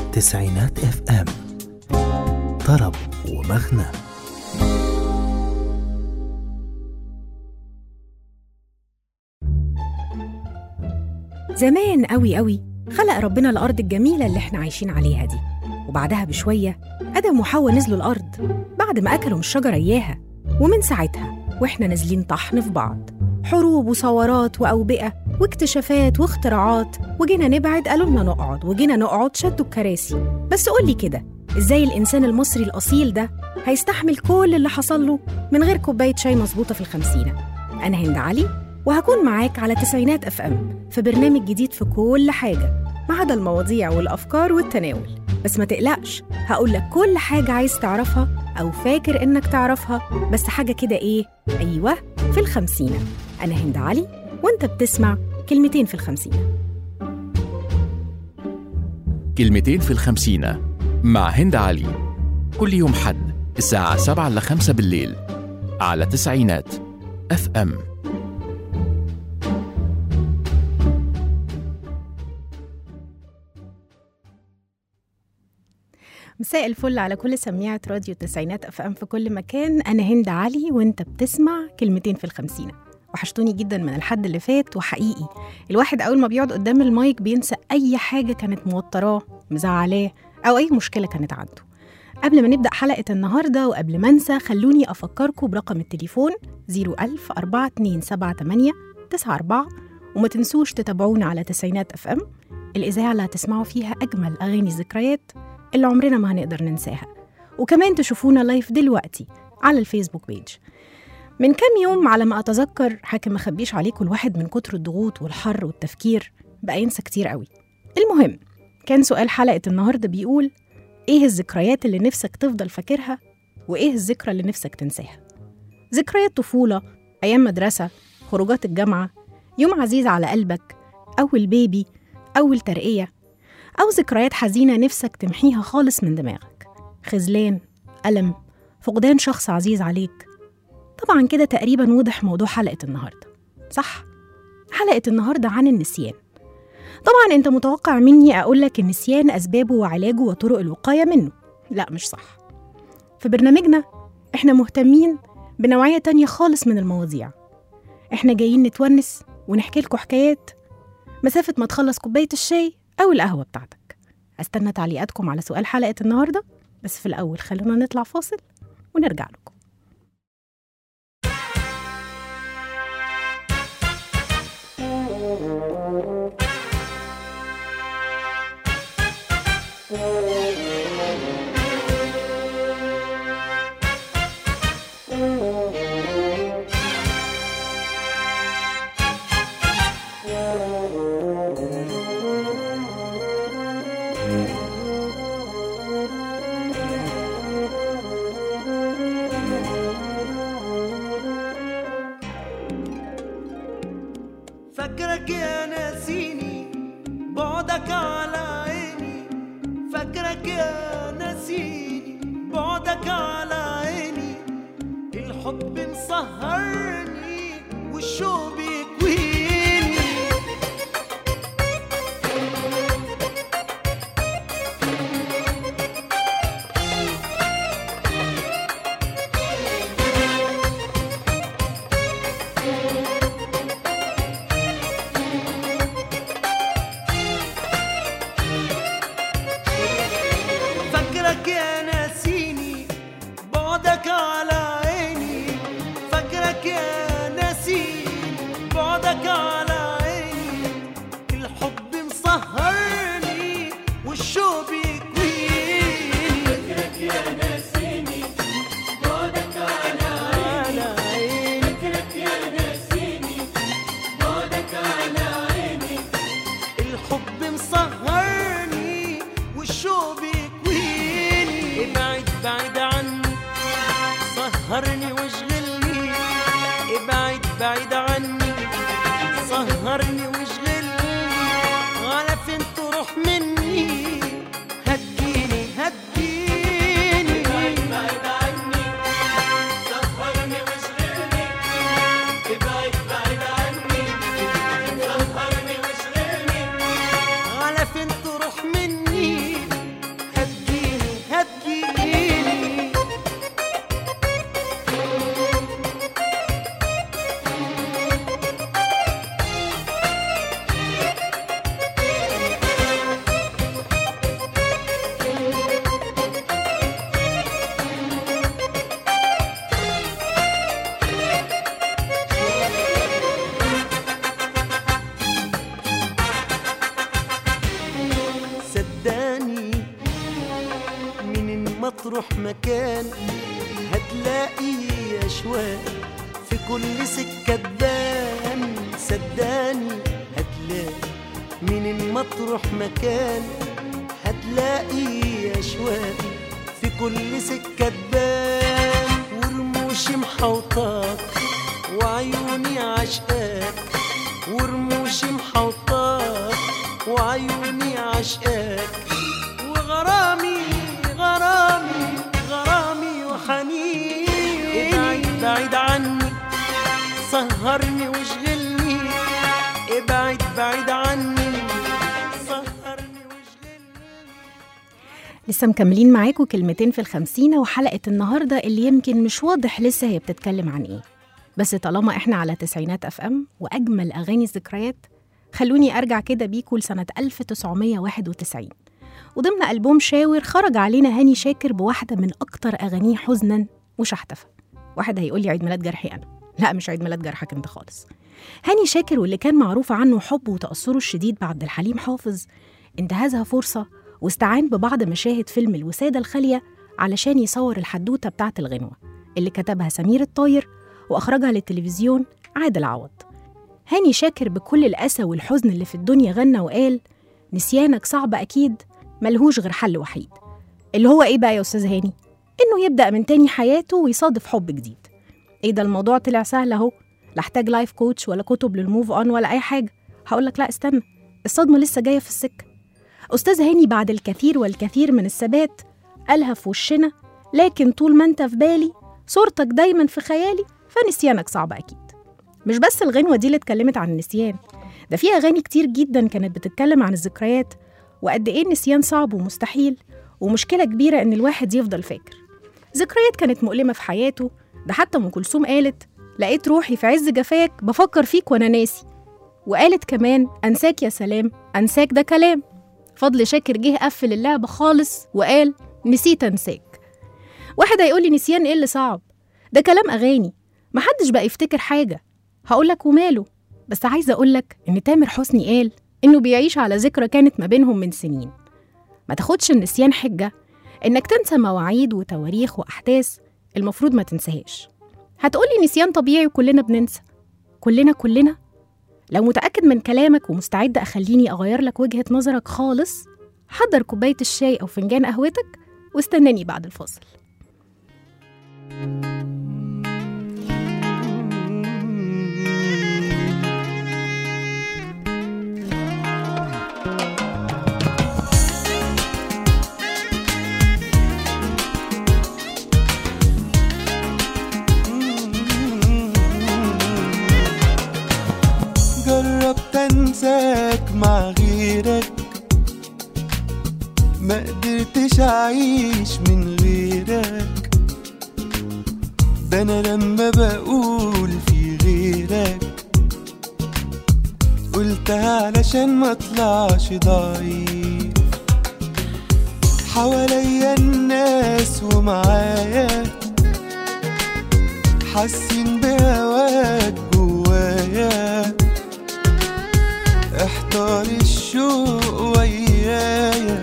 تسعينات اف ام طرب ومغنى زمان قوي قوي خلق ربنا الأرض الجميلة اللي احنا عايشين عليها دي وبعدها بشوية آدم وحواء نزلوا الأرض بعد ما أكلوا من الشجرة إياها ومن ساعتها وإحنا نازلين طحن في بعض حروب وثورات وأوبئة واكتشافات واختراعات وجينا نبعد قالوا لنا نقعد وجينا نقعد شدوا الكراسي بس قولي كده إزاي الإنسان المصري الأصيل ده هيستحمل كل اللي حصل له من غير كوباية شاي مظبوطة في الخمسينة أنا هند علي وهكون معاك على تسعينات اف ام في برنامج جديد في كل حاجه ما عدا المواضيع والافكار والتناول بس ما تقلقش هقول لك كل حاجه عايز تعرفها او فاكر انك تعرفها بس حاجه كده ايه ايوه في الخمسينه انا هند علي وانت بتسمع كلمتين في الخمسينه كلمتين في الخمسينة مع هند علي كل يوم حد الساعة سبعة لخمسة بالليل على تسعينات اف ام مساء الفل على كل سميعة راديو التسعينات اف ام في كل مكان انا هند علي وانت بتسمع كلمتين في الخمسينة وحشتوني جدا من الحد اللي فات وحقيقي الواحد اول ما بيقعد قدام المايك بينسى اي حاجة كانت موتراه مزعلاه او اي مشكلة كانت عنده قبل ما نبدأ حلقة النهاردة وقبل ما انسى خلوني افكركم برقم التليفون 01000 4278 94 وما تنسوش تتابعونا على تسعينات اف ام الإذاعة اللي هتسمعوا فيها أجمل أغاني الذكريات اللي عمرنا ما هنقدر ننساها وكمان تشوفونا لايف دلوقتي على الفيسبوك بيج من كام يوم على ما أتذكر حاكم مخبيش عليكم الواحد من كتر الضغوط والحر والتفكير بقى ينسى كتير قوي المهم كان سؤال حلقة النهاردة بيقول إيه الذكريات اللي نفسك تفضل فاكرها وإيه الذكرى اللي نفسك تنساها ذكريات طفولة أيام مدرسة خروجات الجامعة يوم عزيز على قلبك أول بيبي أول ترقية أو ذكريات حزينة نفسك تمحيها خالص من دماغك خذلان ألم فقدان شخص عزيز عليك طبعا كده تقريبا وضح موضوع حلقة النهاردة صح حلقة النهاردة عن النسيان طبعا انت متوقع مني أقولك النسيان أسبابه وعلاجه وطرق الوقاية منه لا مش صح في برنامجنا احنا مهتمين بنوعية تانية خالص من المواضيع احنا جايين نتونس ونحكي لكم حكايات مسافة ما تخلص كوباية الشاي أو القهوة بتاعتك أستنى تعليقاتكم على سؤال حلقة النهاردة بس في الأول خلونا نطلع فاصل ونرجع لكم فاكرك يا ناسيني بعدك على عيني فاكرك يا ناسيني بعدك على عيني الحب مسهرني والشوق بيكويني فاكرك يا ناسيني بعدك على عيني فاكرك يا ناسيني تروح مكان هتلاقي أشواق في كل سكة تبان صدقني هتلاقي من ما تروح مكان هتلاقي أشواق في كل سكة تبان ورموشي محوطاك وعيوني عشقاك ورموشي محوطاك وعيوني عشقاك وغرامي غرامي غرامي وحنين ابعد بعيد عني سهرني واشغلني ابعد بعيد عني سهرني واشغلني لسه مكملين معاكم كلمتين في الخمسينة وحلقة النهاردة اللي يمكن مش واضح لسه هي بتتكلم عن ايه بس طالما احنا على تسعينات اف ام واجمل اغاني الذكريات خلوني ارجع كده بيكوا لسنة 1991 وضمن ألبوم شاور خرج علينا هاني شاكر بواحدة من أكتر أغانيه حزنا وشحتفة واحد هيقول لي عيد ميلاد جرحي أنا لا مش عيد ميلاد جرحك أنت خالص هاني شاكر واللي كان معروف عنه حبه وتأثره الشديد بعبد الحليم حافظ انتهزها فرصة واستعان ببعض مشاهد فيلم الوسادة الخالية علشان يصور الحدوتة بتاعت الغنوة اللي كتبها سمير الطاير وأخرجها للتلفزيون عادل عوض هاني شاكر بكل الأسى والحزن اللي في الدنيا غنى وقال نسيانك صعب أكيد ملهوش غير حل وحيد اللي هو إيه بقى يا أستاذ هاني؟ إنه يبدأ من تاني حياته ويصادف حب جديد إيه ده الموضوع طلع سهل أهو لا احتاج لايف كوتش ولا كتب للموف أون ولا أي حاجة هقولك لا استنى الصدمة لسه جاية في السكة أستاذ هاني بعد الكثير والكثير من الثبات قالها في وشنا لكن طول ما أنت في بالي صورتك دايما في خيالي فنسيانك صعب أكيد مش بس الغنوة دي اللي اتكلمت عن النسيان ده في أغاني كتير جدا كانت بتتكلم عن الذكريات وقد إيه النسيان صعب ومستحيل ومشكلة كبيرة إن الواحد يفضل فاكر ذكريات كانت مؤلمة في حياته ده حتى أم كلثوم قالت لقيت روحي في عز جفاك بفكر فيك وأنا ناسي وقالت كمان أنساك يا سلام أنساك ده كلام فضل شاكر جه قفل اللعبة خالص وقال نسيت أنساك واحد هيقول لي نسيان إيه اللي صعب ده كلام أغاني محدش بقى يفتكر حاجة هقولك وماله بس عايزة أقولك إن تامر حسني قال إنه بيعيش على ذكرى كانت ما بينهم من سنين ما تاخدش النسيان حجة إنك تنسى مواعيد وتواريخ وأحداث المفروض ما تنساهاش هتقولي نسيان طبيعي وكلنا بننسى كلنا كلنا لو متأكد من كلامك ومستعد أخليني أغير لك وجهة نظرك خالص حضر كوباية الشاي أو فنجان قهوتك واستناني بعد الفاصل جربت انساك مع غيرك ما قدرتش اعيش من غيرك ده انا لما بقول في غيرك قلتها علشان ما اطلعش ضعيف حواليا الناس ومعايا حاسين بهواك جوايا احتار الشوق ويايا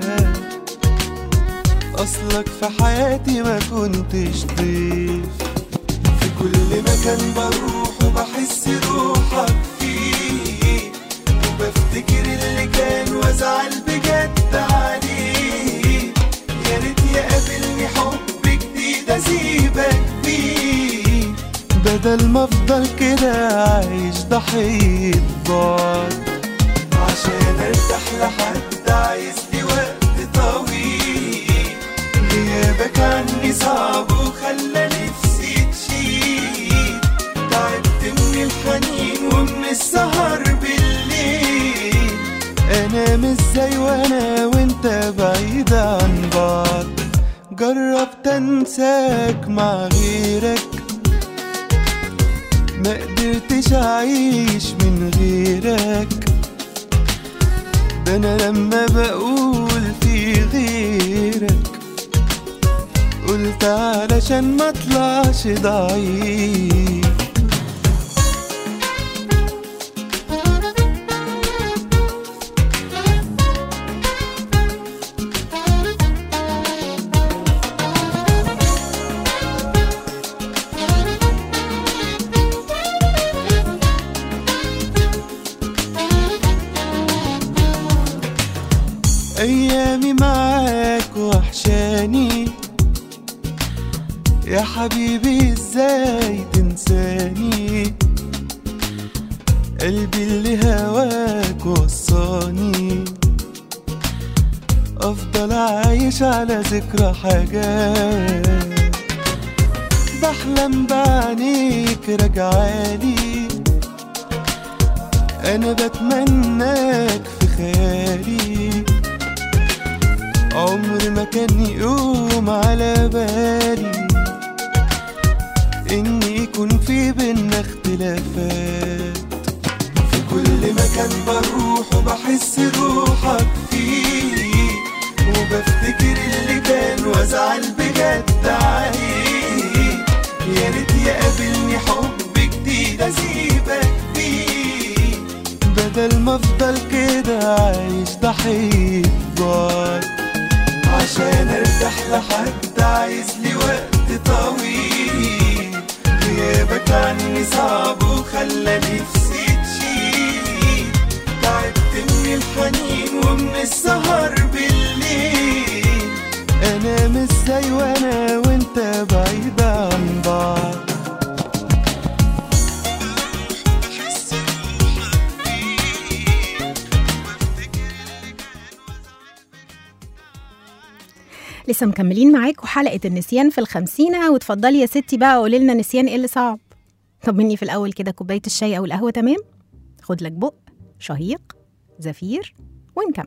اصلك في حياتي ما كنتش ضيف في كل مكان بروح وبحس روحك فيه وبفتكر اللي كان وازعل بجد عليه يا ريت يقابلني حب جديد اسيبك فيه بدل ما افضل كده عايش ضحية بعد عشان ارتاح لحد عايز لي وقت طويل غيابك عني صعب وخلى نفسي تشيل تعبت من الحنين ومن السهر بالليل انام ازاي وانا وانت بعيد عن بعض جربت انساك مع غيرك ما قدرتش اعيش من غيرك ده انا لما بقول في غيرك قلت علشان ما اطلعش ضعيف أيامي معاك وحشاني يا حبيبي ازاي تنساني قلبي اللي هواك وصاني أفضل عايش على ذكرى حاجات بحلم بعينيك رجعالي أنا بتمناك في خيالي عمر ما كان يقوم على بالي إن يكون في بينا اختلافات في كل مكان بروح وبحس روحك فيه وبفتكر اللي كان وازعل بجد عليه يا ريت يقابلني حب جديد اسيبك فيه بدل ما افضل كده عايش ضحية بعد عشان ارتاح لحد عايز لي وقت طويل غيابك عني صعب وخلى نفسي تشيل تعبت من الحنين ومن السهر بالليل انام ازاي وانا وانت بعيد عن بعض لسه مكملين معاكم حلقة النسيان في الخمسينة وتفضلي يا ستي بقى قولي لنا نسيان ايه اللي صعب طب مني في الأول كده كوباية الشاي أو القهوة تمام خد لك بق شهيق زفير ونكمل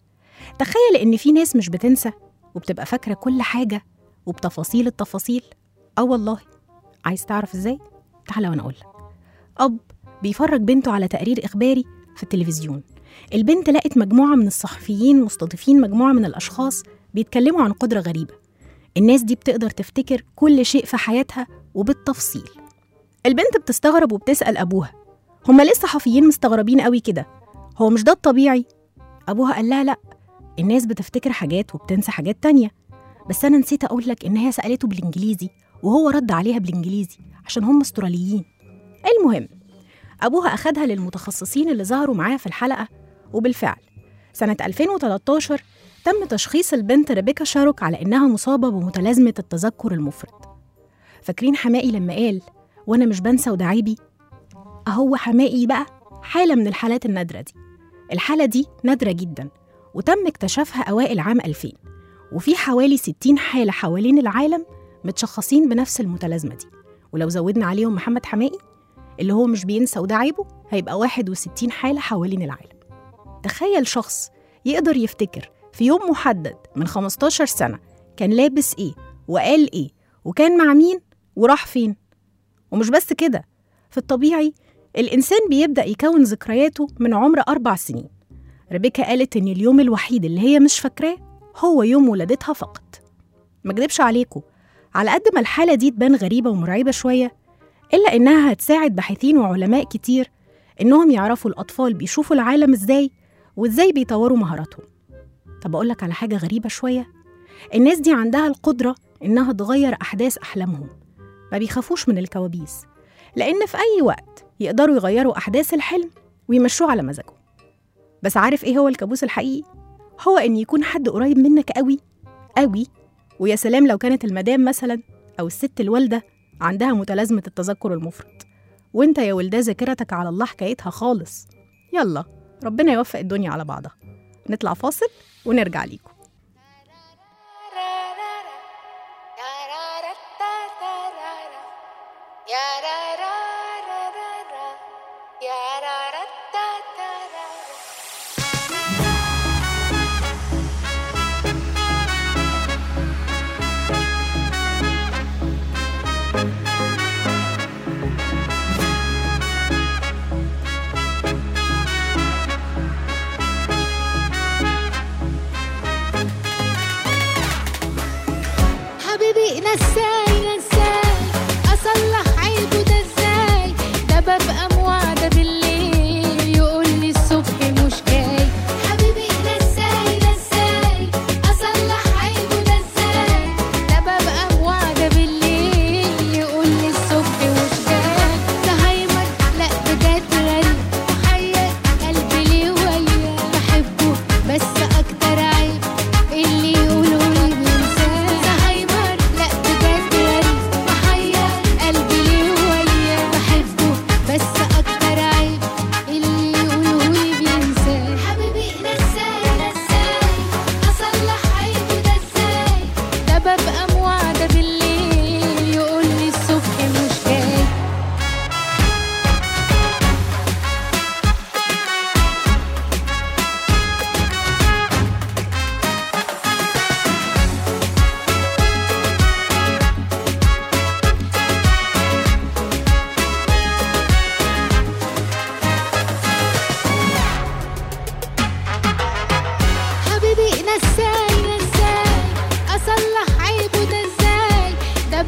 تخيل إن في ناس مش بتنسى وبتبقى فاكرة كل حاجة وبتفاصيل التفاصيل اه والله عايز تعرف ازاي تعالى وانا اقول لك اب بيفرج بنته على تقرير اخباري في التلفزيون البنت لقت مجموعه من الصحفيين مستضيفين مجموعه من الاشخاص بيتكلموا عن قدره غريبه الناس دي بتقدر تفتكر كل شيء في حياتها وبالتفصيل البنت بتستغرب وبتسال ابوها هما ليه الصحفيين مستغربين قوي كده هو مش ده الطبيعي ابوها قال لها لا الناس بتفتكر حاجات وبتنسى حاجات تانية بس انا نسيت اقول لك ان هي سالته بالانجليزي وهو رد عليها بالانجليزي عشان هم استراليين المهم ابوها اخدها للمتخصصين اللي ظهروا معاها في الحلقه وبالفعل سنه 2013 تم تشخيص البنت ريبيكا شاروك على انها مصابه بمتلازمه التذكر المفرط فاكرين حمائي لما قال وانا مش بنسى وده عيبي اهو حمائي بقى حاله من الحالات النادره دي الحاله دي نادره جدا وتم اكتشافها اوائل عام 2000 وفي حوالي 60 حاله حوالين العالم متشخصين بنفس المتلازمه دي ولو زودنا عليهم محمد حمائي اللي هو مش بينسى وده عيبه هيبقى 61 حاله حوالين العالم تخيل شخص يقدر يفتكر في يوم محدد من 15 سنة كان لابس إيه وقال إيه وكان مع مين وراح فين ومش بس كده في الطبيعي الإنسان بيبدأ يكون ذكرياته من عمر أربع سنين ريبيكا قالت إن اليوم الوحيد اللي هي مش فاكراه هو يوم ولادتها فقط ما اكدبش عليكم على قد ما الحالة دي تبان غريبة ومرعبة شوية إلا إنها هتساعد باحثين وعلماء كتير إنهم يعرفوا الأطفال بيشوفوا العالم إزاي وإزاي بيطوروا مهاراتهم طب أقول لك على حاجة غريبة شوية الناس دي عندها القدرة إنها تغير أحداث أحلامهم ما بيخافوش من الكوابيس لأن في أي وقت يقدروا يغيروا أحداث الحلم ويمشوه على مزاجهم بس عارف إيه هو الكابوس الحقيقي؟ هو إن يكون حد قريب منك قوي قوي ويا سلام لو كانت المدام مثلا أو الست الوالدة عندها متلازمة التذكر المفرط وانت يا ولداه ذاكرتك على الله حكايتها خالص يلا ربنا يوفق الدنيا على بعضها نطلع فاصل ونرجع ليكم حبيبي نساي نساي اصلح عيبه ده ازاي ده ببقى موعده بالليل يقول لي الصبح مش جاي حبيبي نساي نساي اصلح عيبه ده ازاي ده ببقى موعده بالليل يقول لي الصبح مش جاي ده هيمر لا بجد غريب محير قلبي ليه وياه بحبه بس اكتر عيب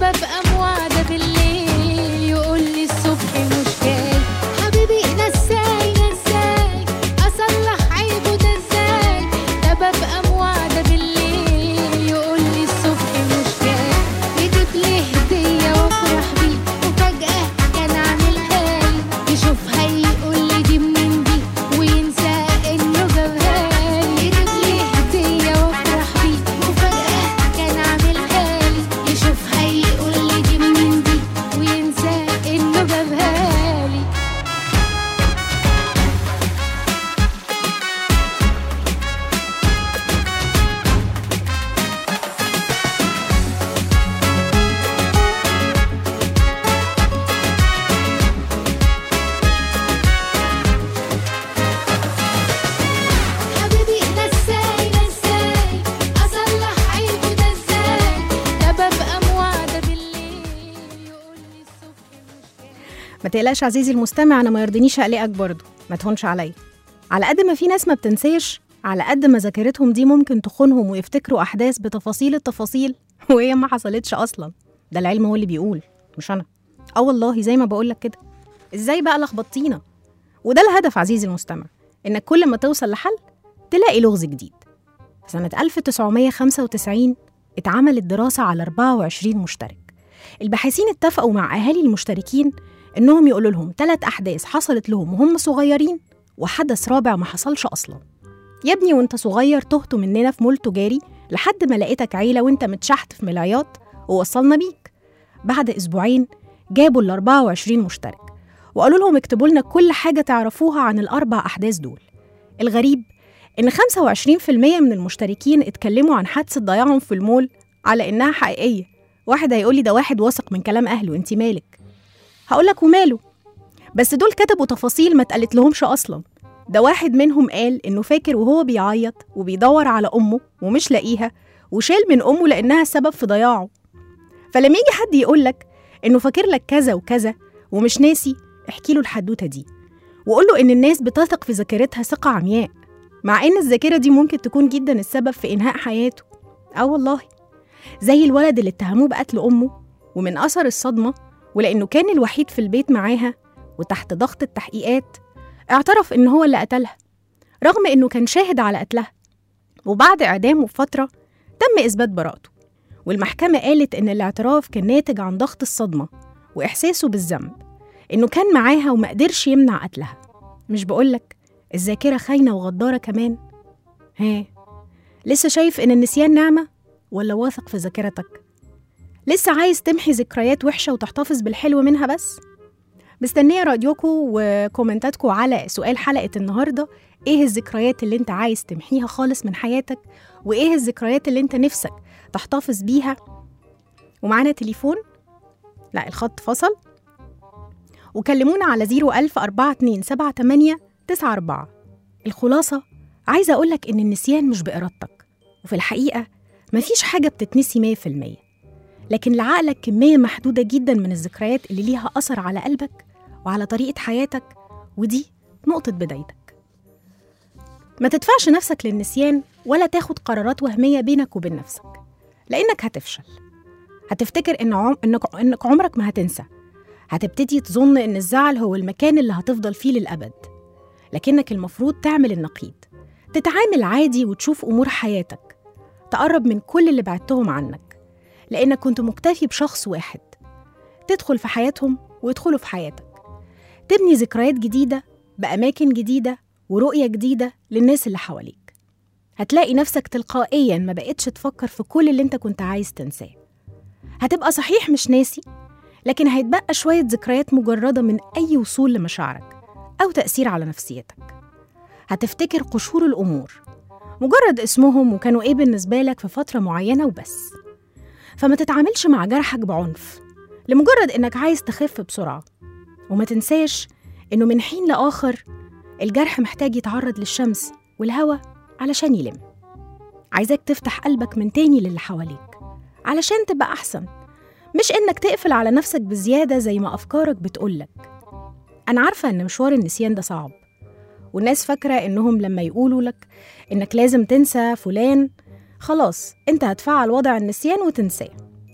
ببقى موعدة بالليل يقول لي الصبح مش جاي حبيبي نساي نساي اصلح عيبه ده ازاي ده ببقى موعدة بالليل يقول لي الصبح مش جاي يجيب لي هدية وافرح بيه وفجأة كان عاملها لي يشوفها يقول لي دي منين دي وينسى انه جابها لي يجيب لي هدية وافرح بيه وفجأة كان عاملها لي يشوفها يقول لي دي منين دي وينسى انه جابها لي حبيبي نساي نساي اصلح عيبه ده ازاي ده ببقى موعدة بالليل يقول لي الصبح مش جاي ما تقلقش عزيزي المستمع انا ما يرضينيش اقلقك برضه ما تهونش عليا على قد ما في ناس ما بتنساش على قد ما ذاكرتهم دي ممكن تخونهم ويفتكروا احداث بتفاصيل التفاصيل وهي ما حصلتش اصلا ده العلم هو اللي بيقول مش انا اه والله زي ما بقول لك كده ازاي بقى لخبطتينا وده الهدف عزيزي المستمع انك كل ما توصل لحل تلاقي لغز جديد في سنة 1995 اتعملت دراسة على 24 مشترك الباحثين اتفقوا مع أهالي المشتركين إنهم يقولوا لهم ثلاث أحداث حصلت لهم وهم صغيرين وحدث رابع ما حصلش أصلا يا ابني وانت صغير تهت مننا في مول تجاري لحد ما لقيتك عيلة وانت متشحت في ملايات ووصلنا بيك بعد أسبوعين جابوا ال 24 مشترك وقالوا لهم اكتبوا لنا كل حاجة تعرفوها عن الأربع أحداث دول الغريب إن 25% من المشتركين اتكلموا عن حادثة ضياعهم في المول على إنها حقيقية واحد هيقولي ده واحد واثق من كلام أهله انت مالك هقولك وماله بس دول كتبوا تفاصيل ما اتقالت لهمش أصلا ده واحد منهم قال إنه فاكر وهو بيعيط وبيدور على أمه ومش لاقيها وشال من أمه لأنها السبب في ضياعه فلما يجي حد يقولك إنه فاكر لك كذا وكذا ومش ناسي احكي له الحدوتة دي وقول له إن الناس بتثق في ذاكرتها ثقة عمياء مع إن الذاكرة دي ممكن تكون جدا السبب في إنهاء حياته آه والله زي الولد اللي اتهموه بقتل أمه ومن أثر الصدمة ولأنه كان الوحيد في البيت معاها وتحت ضغط التحقيقات اعترف إن هو اللي قتلها رغم إنه كان شاهد على قتلها وبعد إعدامه بفترة تم إثبات براءته والمحكمة قالت إن الاعتراف كان ناتج عن ضغط الصدمة وإحساسه بالذنب إنه كان معاها وما قدرش يمنع قتلها مش بقولك الذاكرة خاينة وغدارة كمان ها لسه شايف إن النسيان نعمة ولا واثق في ذاكرتك لسه عايز تمحي ذكريات وحشة وتحتفظ بالحلو منها بس مستنية راديوكم وكومنتاتكم على سؤال حلقة النهاردة ايه الذكريات اللي انت عايز تمحيها خالص من حياتك وايه الذكريات اللي انت نفسك تحتفظ بيها ومعانا تليفون لا الخط فصل وكلمونا على 01000 4278 94 الخلاصة عايزة أقولك إن النسيان مش بإرادتك وفي الحقيقة مفيش حاجة بتتنسي 100% لكن لعقلك كمية محدودة جدا من الذكريات اللي ليها أثر على قلبك وعلى طريقة حياتك ودي نقطة بدايتك ما تدفعش نفسك للنسيان ولا تاخد قرارات وهمية بينك وبين نفسك لأنك هتفشل هتفتكر إن, عم... إنك... إنك عمرك ما هتنسى هتبتدي تظن إن الزعل هو المكان اللي هتفضل فيه للأبد لكنك المفروض تعمل النقيض تتعامل عادي وتشوف أمور حياتك تقرب من كل اللي بعدتهم عنك لأنك كنت مكتفي بشخص واحد تدخل في حياتهم ويدخلوا في حياتك تبني ذكريات جديدة بأماكن جديدة ورؤية جديدة للناس اللي حواليك هتلاقي نفسك تلقائيا ما بقتش تفكر في كل اللي انت كنت عايز تنساه هتبقى صحيح مش ناسي لكن هيتبقى شوية ذكريات مجردة من أي وصول لمشاعرك أو تأثير على نفسيتك هتفتكر قشور الأمور مجرد اسمهم وكانوا إيه بالنسبة لك في فترة معينة وبس فما تتعاملش مع جرحك بعنف لمجرد إنك عايز تخف بسرعة وما تنساش إنه من حين لآخر الجرح محتاج يتعرض للشمس والهواء علشان يلم عايزاك تفتح قلبك من تاني للي حواليك علشان تبقى أحسن مش إنك تقفل على نفسك بزيادة زي ما أفكارك بتقولك أنا عارفة إن مشوار النسيان ده صعب والناس فاكرة إنهم لما يقولوا لك إنك لازم تنسى فلان خلاص أنت هتفعل وضع النسيان وتنساه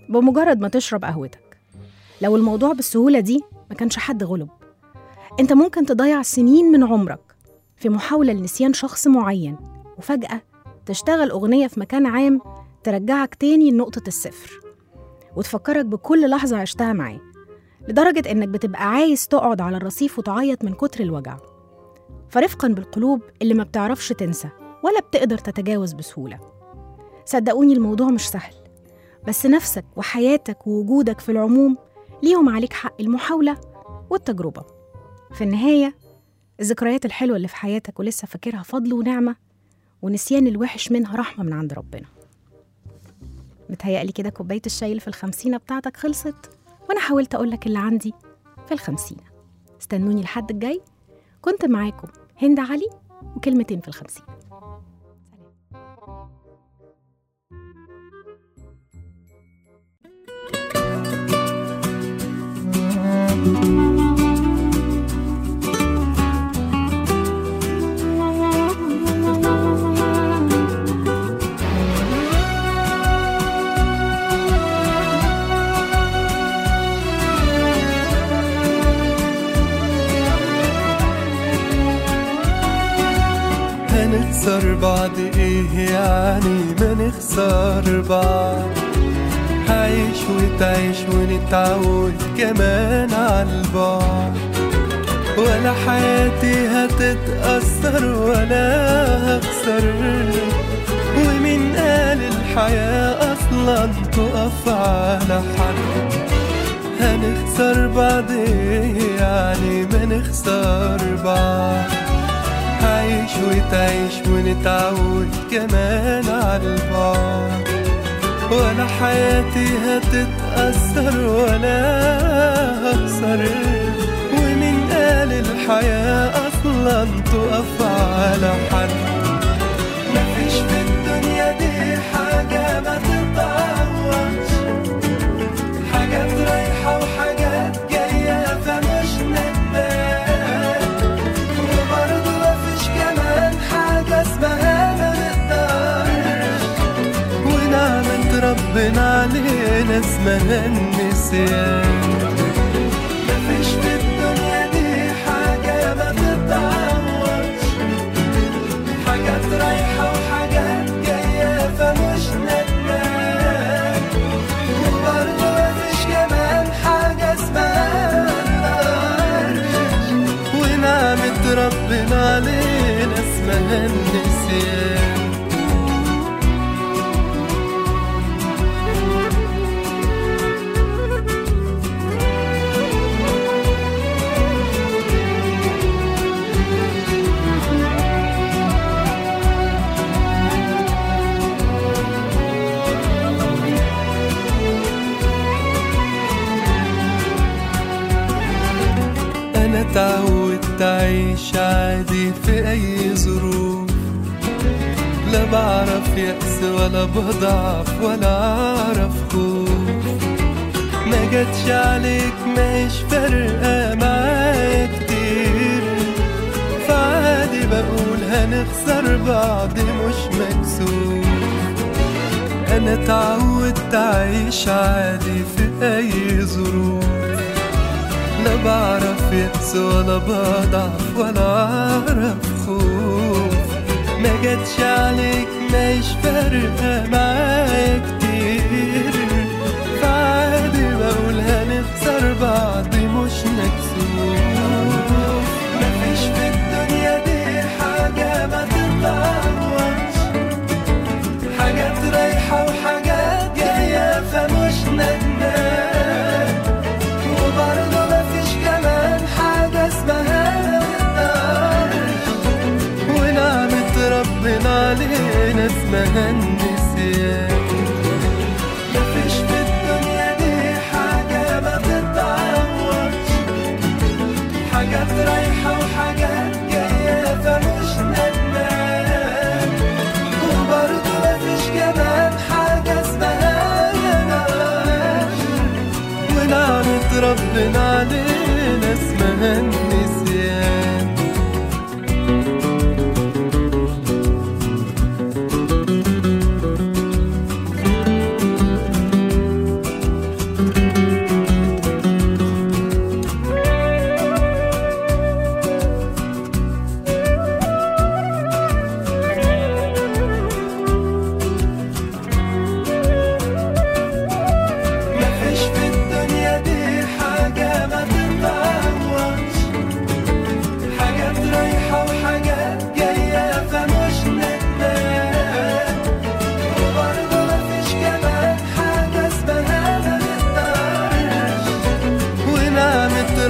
بمجرد ما تشرب قهوتك لو الموضوع بالسهولة دي ما كانش حد غلب انت ممكن تضيع سنين من عمرك في محاولة لنسيان شخص معين وفجأة تشتغل أغنية في مكان عام ترجعك تاني لنقطة الصفر وتفكرك بكل لحظة عشتها معاه لدرجة إنك بتبقى عايز تقعد على الرصيف وتعيط من كتر الوجع فرفقا بالقلوب اللي ما بتعرفش تنسى ولا بتقدر تتجاوز بسهولة صدقوني الموضوع مش سهل بس نفسك وحياتك ووجودك في العموم ليهم عليك حق المحاولة والتجربة في النهاية الذكريات الحلوة اللي في حياتك ولسه فاكرها فضل ونعمة ونسيان الوحش منها رحمة من عند ربنا متهيألي كده كوباية الشاي اللي في الخمسينة بتاعتك خلصت وأنا حاولت أقولك اللي عندي في الخمسينة استنوني الحد الجاي كنت معاكم هند علي وكلمتين في الخمسين هنخسر بعض ايه يعني ما نخسر بعض هعيش وتعيش ونتعود كمان عالبعد ولا حياتي هتتأثر ولا هخسر ومين قال الحياة أصلا تقف على حد هنخسر بعض ايه يعني ما نخسر بعض هعيش وتعيش ونتعود كمان عالبعد ولا حياتي هتتأثر ولا هخسر ومين قال الحياة أصلا تقف على حد مفيش في الدنيا دي حاجة ما تتعوضش حاجات رايحة وحاجات جاية فمش ندمان وبرضه مفيش كمان حاجة اسمها ما نقدرش ونعمة ربنا علينا اسمها النسيان مفيش في الدنيا دي حاجة ما تتعوضش حاجات رايحة وحاجات جاية فمش ندمان وبرضه مفيش كمان حاجة اسمها مقدرش ونعمة ربنا علينا اسمها النسيان أنا اتعودت أعيش عادي في أي ظروف لا بعرف يأس ولا بضعف ولا أعرف خوف ما جاتش عليك ماهيش فارقة معايا كتير فعادي بقول هنخسر بعض مش مكسوف أنا اتعودت أعيش عادي في أي ظروف لا بعرف يأس ولا بضعف ولا أعرف خوف ما جاتش عليك ماهيش فارقة معايا كتير فعادي بقول هنخسر بعض مش مكسوف مفيش في الدنيا دي حاجة ما تتعوضش حاجات رايحة وحاجات جاية فمش ندمان وبرضه مفيش كمان حاجة اسمها مقدرش ونعمة ربنا علينا اسمها النسيان مفيش في الدنيا دي حاجة ما تتعوضش حاجات رايحة وحاجات جاية فمش ندمان وبرضه مفيش كمان حاجة اسمها مقدرش ونعمة ربنا علينا اسمها النسيان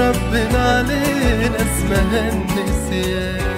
ربنا علينا اسمها النسيان